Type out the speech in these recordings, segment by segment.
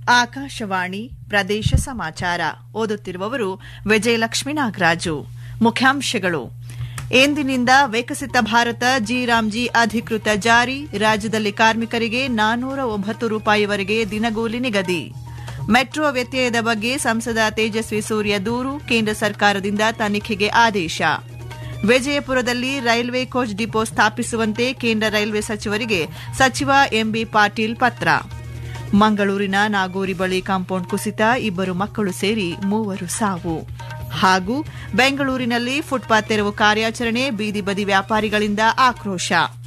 ಆಕಾಶವಾಣಿ ಪ್ರದೇಶ ಸಮಾಚಾರ ಓದುತ್ತಿರುವವರು ವಿಜಯಲಕ್ಷ್ಮೀ ನಾಗರಾಜು ಮುಖ್ಯಾಂಶಗಳು ಎಂದಿನಿಂದ ವಿಕಸಿತ ಭಾರತ ಜಿ ರಾಮ್ಜಿ ಅಧಿಕೃತ ಜಾರಿ ರಾಜ್ಯದಲ್ಲಿ ಕಾರ್ಮಿಕರಿಗೆ ನಾನ್ನೂರ ಒಂಬತ್ತು ರೂಪಾಯಿವರೆಗೆ ದಿನಗೂಲಿ ನಿಗದಿ ಮೆಟ್ರೋ ವ್ಯತ್ಯಯದ ಬಗ್ಗೆ ಸಂಸದ ತೇಜಸ್ವಿ ಸೂರ್ಯ ದೂರು ಕೇಂದ್ರ ಸರ್ಕಾರದಿಂದ ತನಿಖೆಗೆ ಆದೇಶ ವಿಜಯಪುರದಲ್ಲಿ ರೈಲ್ವೆ ಕೋಚ್ ಡಿಪೋ ಸ್ಥಾಪಿಸುವಂತೆ ಕೇಂದ್ರ ರೈಲ್ವೆ ಸಚಿವರಿಗೆ ಸಚಿವ ಎಂಬಿ ಪಾಟೀಲ್ ಪತ್ರ ಮಂಗಳೂರಿನ ನಾಗೂರಿ ಬಳಿ ಕಾಂಪೌಂಡ್ ಕುಸಿತ ಇಬ್ಬರು ಮಕ್ಕಳು ಸೇರಿ ಮೂವರು ಸಾವು ಹಾಗೂ ಬೆಂಗಳೂರಿನಲ್ಲಿ ಫುಟ್ಪಾತ್ ತೆರವು ಕಾರ್ಯಾಚರಣೆ ಬೀದಿ ಬದಿ ವ್ಯಾಪಾರಿಗಳಿಂದ ಆಕ್ರೋಶ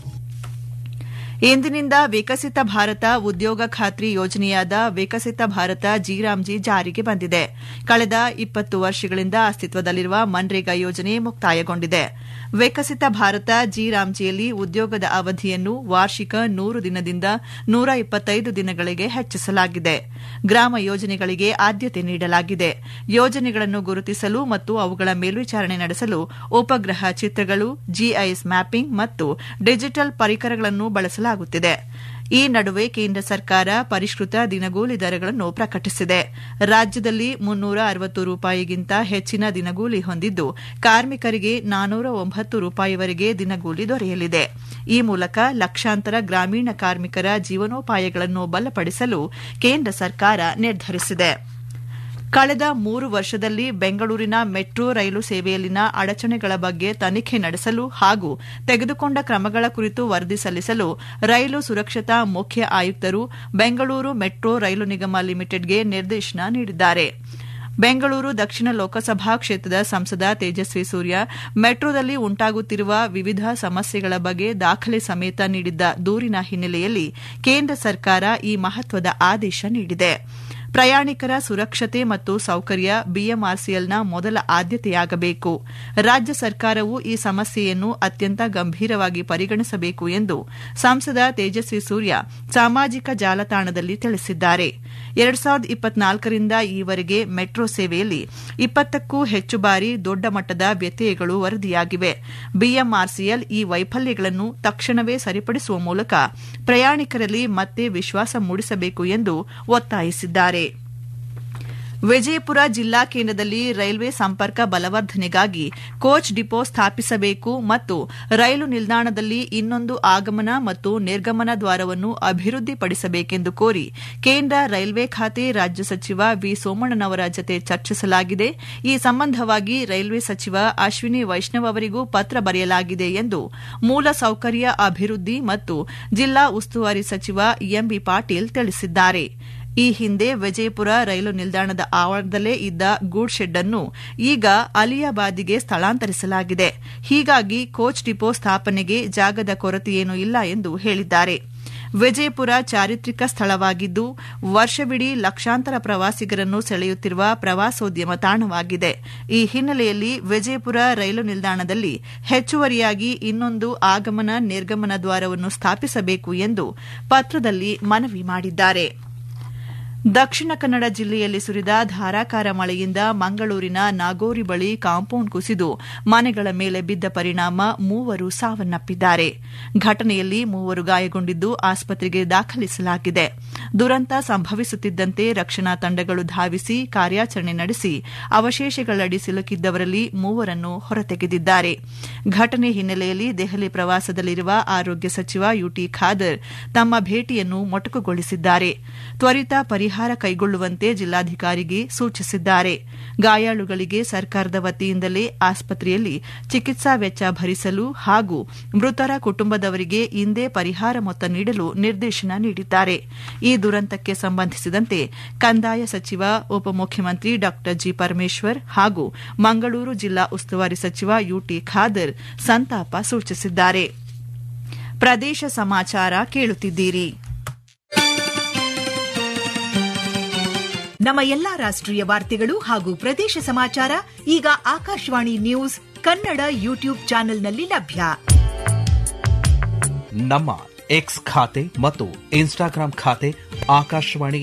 ಇಂದಿನಿಂದ ವಿಕಸಿತ ಭಾರತ ಉದ್ಯೋಗ ಖಾತ್ರಿ ಯೋಜನೆಯಾದ ವಿಕಸಿತ ಭಾರತ ಜಿರಾಮ್ಜಿ ಜಾರಿಗೆ ಬಂದಿದೆ ಕಳೆದ ಇಪ್ಪತ್ತು ವರ್ಷಗಳಿಂದ ಅಸ್ತಿತ್ವದಲ್ಲಿರುವ ಮನ್ರೇಗಾ ಯೋಜನೆ ಮುಕ್ತಾಯಗೊಂಡಿದೆ ವಿಕಸಿತ ಭಾರತ ಜಿರಾಮ್ಜಿಯಲ್ಲಿ ಉದ್ಯೋಗದ ಅವಧಿಯನ್ನು ವಾರ್ಷಿಕ ನೂರು ದಿನದಿಂದ ನೂರ ಇಪ್ಪತ್ತೈದು ದಿನಗಳಿಗೆ ಹೆಚ್ಚಿಸಲಾಗಿದೆ ಗ್ರಾಮ ಯೋಜನೆಗಳಿಗೆ ಆದ್ಯತೆ ನೀಡಲಾಗಿದೆ ಯೋಜನೆಗಳನ್ನು ಗುರುತಿಸಲು ಮತ್ತು ಅವುಗಳ ಮೇಲ್ವಿಚಾರಣೆ ನಡೆಸಲು ಉಪಗ್ರಹ ಚಿತ್ರಗಳು ಜಿಐಎಸ್ ಮ್ಯಾಪಿಂಗ್ ಮತ್ತು ಡಿಜಿಟಲ್ ಪರಿಕರಗಳನ್ನು ಬಳಸಲಾಗುತ್ತಿದೆ ಈ ನಡುವೆ ಕೇಂದ್ರ ಸರ್ಕಾರ ಪರಿಷ್ಕೃತ ದಿನಗೂಲಿ ದರಗಳನ್ನು ಪ್ರಕಟಿಸಿದೆ ರಾಜ್ಯದಲ್ಲಿ ಮುನ್ನೂರ ಅರವತ್ತು ರೂಪಾಯಿಗಿಂತ ಹೆಚ್ಚಿನ ದಿನಗೂಲಿ ಹೊಂದಿದ್ದು ಕಾರ್ಮಿಕರಿಗೆ ನಾನೂರ ಒಂಬತ್ತು ರೂಪಾಯಿವರೆಗೆ ದಿನಗೂಲಿ ದೊರೆಯಲಿದೆ ಈ ಮೂಲಕ ಲಕ್ಷಾಂತರ ಗ್ರಾಮೀಣ ಕಾರ್ಮಿಕರ ಜೀವನೋಪಾಯಗಳನ್ನು ಬಲಪಡಿಸಲು ಕೇಂದ್ರ ಸರ್ಕಾರ ನಿರ್ಧರಿಸಿದೆ ಕಳೆದ ಮೂರು ವರ್ಷದಲ್ಲಿ ಬೆಂಗಳೂರಿನ ಮೆಟ್ರೋ ರೈಲು ಸೇವೆಯಲ್ಲಿನ ಅಡಚಣೆಗಳ ಬಗ್ಗೆ ತನಿಖೆ ನಡೆಸಲು ಹಾಗೂ ತೆಗೆದುಕೊಂಡ ಕ್ರಮಗಳ ಕುರಿತು ವರದಿ ಸಲ್ಲಿಸಲು ರೈಲು ಸುರಕ್ಷತಾ ಮುಖ್ಯ ಆಯುಕ್ತರು ಬೆಂಗಳೂರು ಮೆಟ್ರೋ ರೈಲು ನಿಗಮ ಲಿಮಿಟೆಡ್ಗೆ ನಿರ್ದೇಶನ ನೀಡಿದ್ದಾರೆ ಬೆಂಗಳೂರು ದಕ್ಷಿಣ ಲೋಕಸಭಾ ಕ್ಷೇತ್ರದ ಸಂಸದ ತೇಜಸ್ವಿ ಸೂರ್ಯ ಮೆಟ್ರೋದಲ್ಲಿ ಉಂಟಾಗುತ್ತಿರುವ ವಿವಿಧ ಸಮಸ್ಯೆಗಳ ಬಗ್ಗೆ ದಾಖಲೆ ಸಮೇತ ನೀಡಿದ್ದ ದೂರಿನ ಹಿನ್ನೆಲೆಯಲ್ಲಿ ಕೇಂದ್ರ ಸರ್ಕಾರ ಈ ಮಹತ್ವದ ಆದೇಶ ನೀಡಿದೆ ಪ್ರಯಾಣಿಕರ ಸುರಕ್ಷತೆ ಮತ್ತು ಸೌಕರ್ಯ ಬಿಎಂಆರ್ಸಿಎಲ್ನ ಮೊದಲ ಆದ್ಯತೆಯಾಗಬೇಕು ರಾಜ್ಯ ಸರ್ಕಾರವು ಈ ಸಮಸ್ಯೆಯನ್ನು ಅತ್ಯಂತ ಗಂಭೀರವಾಗಿ ಪರಿಗಣಿಸಬೇಕು ಎಂದು ಸಂಸದ ತೇಜಸ್ವಿ ಸೂರ್ಯ ಸಾಮಾಜಿಕ ಜಾಲತಾಣದಲ್ಲಿ ತಿಳಿಸಿದ್ದಾರೆ ಎರಡು ಸಾವಿರದ ಇಪ್ಪತ್ನಾಲ್ಕರಿಂದ ಈವರೆಗೆ ಮೆಟ್ರೋ ಸೇವೆಯಲ್ಲಿ ಇಪ್ಪತ್ತಕ್ಕೂ ಹೆಚ್ಚು ಬಾರಿ ದೊಡ್ಡ ಮಟ್ಟದ ವ್ಯತ್ಯಯಗಳು ವರದಿಯಾಗಿವೆ ಬಿಎಂಆರ್ಸಿಎಲ್ ಈ ವೈಫಲ್ಯಗಳನ್ನು ತಕ್ಷಣವೇ ಸರಿಪಡಿಸುವ ಮೂಲಕ ಪ್ರಯಾಣಿಕರಲ್ಲಿ ಮತ್ತೆ ವಿಶ್ವಾಸ ಮೂಡಿಸಬೇಕು ಎಂದು ಒತ್ತಾಯಿಸಿದ್ದಾರೆ ವಿಜಯಪುರ ಜಿಲ್ಲಾ ಕೇಂದ್ರದಲ್ಲಿ ರೈಲ್ವೆ ಸಂಪರ್ಕ ಬಲವರ್ಧನೆಗಾಗಿ ಕೋಚ್ ಡಿಪೋ ಸ್ಥಾಪಿಸಬೇಕು ಮತ್ತು ರೈಲು ನಿಲ್ದಾಣದಲ್ಲಿ ಇನ್ನೊಂದು ಆಗಮನ ಮತ್ತು ನಿರ್ಗಮನ ದ್ವಾರವನ್ನು ಅಭಿವೃದ್ಧಿಪಡಿಸಬೇಕೆಂದು ಕೋರಿ ಕೇಂದ್ರ ರೈಲ್ವೆ ಖಾತೆ ರಾಜ್ಯ ಸಚಿವ ವಿ ಸೋಮಣ್ಣನವರ ಜತೆ ಚರ್ಚಿಸಲಾಗಿದೆ ಈ ಸಂಬಂಧವಾಗಿ ರೈಲ್ವೆ ಸಚಿವ ಅಶ್ವಿನಿ ವೈಷ್ಣವ್ ಅವರಿಗೂ ಪತ್ರ ಬರೆಯಲಾಗಿದೆ ಎಂದು ಮೂಲಸೌಕರ್ಯ ಅಭಿವೃದ್ಧಿ ಮತ್ತು ಜಿಲ್ಲಾ ಉಸ್ತುವಾರಿ ಸಚಿವ ಎಂಬಿ ಪಾಟೀಲ್ ತಿಳಿಸಿದ್ದಾರೆ ಈ ಹಿಂದೆ ವಿಜಯಪುರ ರೈಲು ನಿಲ್ದಾಣದ ಆವರಣದಲ್ಲೇ ಇದ್ದ ಗೂಡ್ ಶೆಡ್ ಅನ್ನು ಈಗ ಅಲಿಯಾಬಾದಿಗೆ ಸ್ಥಳಾಂತರಿಸಲಾಗಿದೆ ಹೀಗಾಗಿ ಕೋಚ್ ಡಿಪೋ ಸ್ಥಾಪನೆಗೆ ಜಾಗದ ಕೊರತೆಯೇನೂ ಇಲ್ಲ ಎಂದು ಹೇಳಿದ್ದಾರೆ ವಿಜಯಪುರ ಚಾರಿತ್ರಿಕ ಸ್ಥಳವಾಗಿದ್ದು ವರ್ಷವಿಡೀ ಲಕ್ಷಾಂತರ ಪ್ರವಾಸಿಗರನ್ನು ಸೆಳೆಯುತ್ತಿರುವ ಪ್ರವಾಸೋದ್ಯಮ ತಾಣವಾಗಿದೆ ಈ ಹಿನ್ನೆಲೆಯಲ್ಲಿ ವಿಜಯಪುರ ರೈಲು ನಿಲ್ದಾಣದಲ್ಲಿ ಹೆಚ್ಚುವರಿಯಾಗಿ ಇನ್ನೊಂದು ಆಗಮನ ನಿರ್ಗಮನ ದ್ವಾರವನ್ನು ಸ್ಥಾಪಿಸಬೇಕು ಎಂದು ಪತ್ರದಲ್ಲಿ ಮನವಿ ಮಾಡಿದ್ದಾರೆ ದಕ್ಷಿಣ ಕನ್ನಡ ಜಿಲ್ಲೆಯಲ್ಲಿ ಸುರಿದ ಧಾರಾಕಾರ ಮಳೆಯಿಂದ ಮಂಗಳೂರಿನ ನಾಗೋರಿ ಬಳಿ ಕಾಂಪೌಂಡ್ ಕುಸಿದು ಮನೆಗಳ ಮೇಲೆ ಬಿದ್ದ ಪರಿಣಾಮ ಮೂವರು ಸಾವನ್ನಪ್ಪಿದ್ದಾರೆ ಘಟನೆಯಲ್ಲಿ ಮೂವರು ಗಾಯಗೊಂಡಿದ್ದು ಆಸ್ಪತ್ರೆಗೆ ದಾಖಲಿಸಲಾಗಿದೆ ದುರಂತ ಸಂಭವಿಸುತ್ತಿದ್ದಂತೆ ರಕ್ಷಣಾ ತಂಡಗಳು ಧಾವಿಸಿ ಕಾರ್ಯಾಚರಣೆ ನಡೆಸಿ ಅವಶೇಷಗಳಡಿ ಸಿಲುಕಿದ್ದವರಲ್ಲಿ ಮೂವರನ್ನು ಹೊರತೆಗೆದಿದ್ದಾರೆ ಘಟನೆ ಹಿನ್ನೆಲೆಯಲ್ಲಿ ದೆಹಲಿ ಪ್ರವಾಸದಲ್ಲಿರುವ ಆರೋಗ್ಯ ಸಚಿವ ಯುಟಿ ಖಾದರ್ ತಮ್ಮ ಭೇಟಿಯನ್ನು ಮೊಟಕುಗೊಳಿಸಿದ್ದಾರೆ ತ್ವರಿತ ಪರಿಹಾರ ಕೈಗೊಳ್ಳುವಂತೆ ಜಿಲ್ಲಾಧಿಕಾರಿಗೆ ಸೂಚಿಸಿದ್ದಾರೆ ಗಾಯಾಳುಗಳಿಗೆ ಸರ್ಕಾರದ ವತಿಯಿಂದಲೇ ಆಸ್ಪತ್ರೆಯಲ್ಲಿ ಚಿಕಿತ್ಸಾ ವೆಚ್ಚ ಭರಿಸಲು ಹಾಗೂ ಮೃತರ ಕುಟುಂಬದವರಿಗೆ ಇಂದೇ ಪರಿಹಾರ ಮೊತ್ತ ನೀಡಲು ನಿರ್ದೇಶನ ನೀಡಿದ್ದಾರೆ ಈ ದುರಂತಕ್ಕೆ ಸಂಬಂಧಿಸಿದಂತೆ ಕಂದಾಯ ಸಚಿವ ಉಪಮುಖ್ಯಮಂತ್ರಿ ಡಾ ಜಿ ಪರಮೇಶ್ವರ್ ಹಾಗೂ ಮಂಗಳೂರು ಜಿಲ್ಲಾ ಉಸ್ತುವಾರಿ ಸಚಿವ ಯುಟಿ ಖಾದರ್ ಸಂತಾಪ ಸೂಚಿಸಿದ್ದಾರೆ ಪ್ರದೇಶ ಸಮಾಚಾರ ಕೇಳುತ್ತಿದ್ದೀರಿ ನಮ್ಮ ಎಲ್ಲಾ ರಾಷ್ಟ್ರೀಯ ವಾರ್ತೆಗಳು ಹಾಗೂ ಪ್ರದೇಶ ಸಮಾಚಾರ ಈಗ ಆಕಾಶವಾಣಿ ನ್ಯೂಸ್ ಕನ್ನಡ ಯೂಟ್ಯೂಬ್ ಚಾನೆಲ್ನಲ್ಲಿ ಲಭ್ಯ ನಮ್ಮ ಎಕ್ಸ್ ಖಾತೆ ಮತ್ತು ಇನ್ಸ್ಟಾಗ್ರಾಂ ಖಾತೆ ಆಕಾಶವಾಣಿ